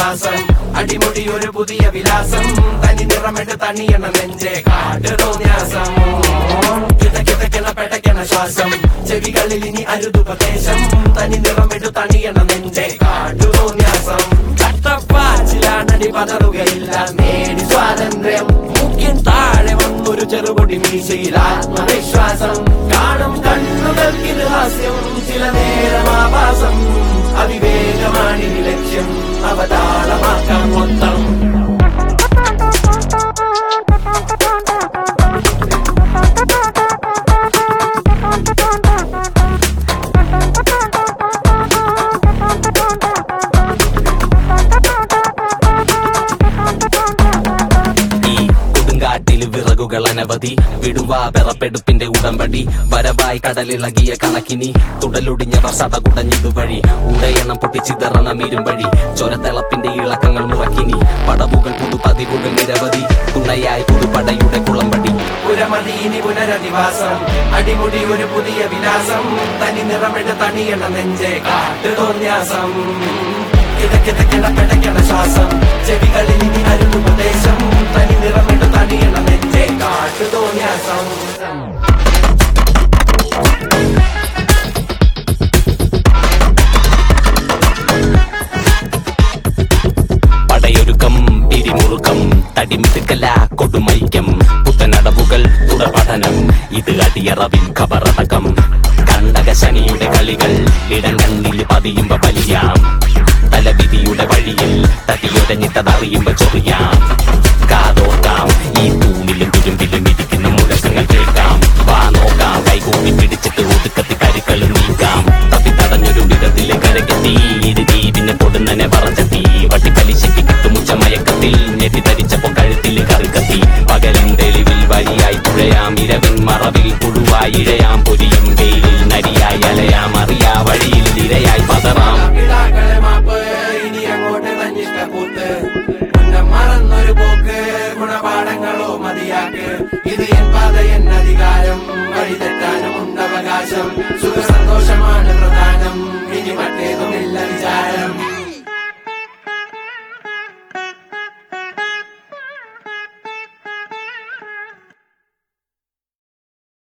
വിലാസം അടിമുടി ഒരു പുതിയ വിലാസം തനി നിറമിട്ട് തണിയണ നെഞ്ചെ കാട്ട് തോന്യാസം കിതക്കിതക്കണ പെട്ടക്കണ ശ്വാസം ചെവികളിൽ ഇനി അരുതുപദേശം തനി നിറമിട്ട് തണിയണ നെഞ്ചെ കാട്ടു തോന്യാസം കട്ടപ്പാച്ചിലാണടി പതറുകയില്ല നേടി സ്വാതന്ത്ര്യം മുഖ്യൻ താഴെ വന്നൊരു ചെറുപൊടി മീശയിൽ ആത്മവിശ്വാസം കാണും കണ്ണുകൾക്കിത് ഹാസ്യം ചില നേരം ആഭാസം അവിവേകമാണിനി ലക്ഷ്യം അവതാളമാക്കാം മൊത്തം ഈ കൊടുങ്കാറ്റിൽ വിറകുകൾ അനവധി വിടുവാ വിറപ്പെടുപ്പിന്റെ ഉടമ്പടി വരവായി കടലിളകിയ കണക്കിനി തുടലൊടിഞ്ഞവർ സതകുടഞ്ഞിതുവഴി ഉടയണം പൊട്ടിച്ചിതറണം ഇരുമ്പഴി ചൊരത്തിളപ്പിന്റെ ഇളക്കങ്ങൾ മുറക്കിനി പടവുകൾ പുതുപതിവുകൾ നിരവധി തുണയായി പുതുപടയുടെ കുളമ്പടി പുരമതീനി പുനരധിവാസം അടിമുടി ഒരു പുതിയ വിലാസം തനി നിറമിട്ട് തണിയണ നെഞ്ചെ കാട്ടു തോന്യാസം കിതക്കിതക്കിട പെടക്കണ ശ്വാസം ചെവികളിൽ ഇനി അരുതുപദേശം തനി നിറമിട്ട് തണിയണ നെഞ്ചെ കാട്ടു തോന്യാസം പടയൊരുക്കം പിരിമുറുക്കം തടിമിടുക്കല കൊടുമൈക്കം പുത്തനടവുകൾ തുടപഠനം ഇത് അടിയറവിൻ ഖബറടക്കം കണ്ടക ശനിയുടെ കളികൾ ഇടം കണ്ണിൽ പതിയുമ്പോ വലിയാം തലവിധിയുടെ വഴിയിൽ തട്ടിയൊരഞ്ഞിട്ടതറിയുമ്പോ ചൊറിയാം കാതോർക്കാം ഈ തൂണിലും തുരുമ്പിലും ഇരിക്കുന്ന മുഴക്കങ്ങൾ കേൾക്കാം വാ നോക്കാം കൈകൂപ്പി പിടിച്ചിട്ട് ഒതുക്കത്തി കരുക്കളും നീക്കാം തപ്പി തടഞ്ഞൊരു വിധത്തിലെ കരകെത്തി ഇരുതി പിന്നെ പൊടുന്നനെ പറച്ചെത്തി വട്ടിപ്പലിശയ്ക്ക് കിട്ടുമുച്ച മയക്കത്തിൽ ഞെട്ടിത്തരിച്ചപ്പോ കഴുത്തിൽ കറുകത്തി പകലിൻ തെളിവിൽ വഴിയായി തുഴയാം ഇരവിൻ മറവിൽ പുഴുവായി ഇഴയാം പൊരിയ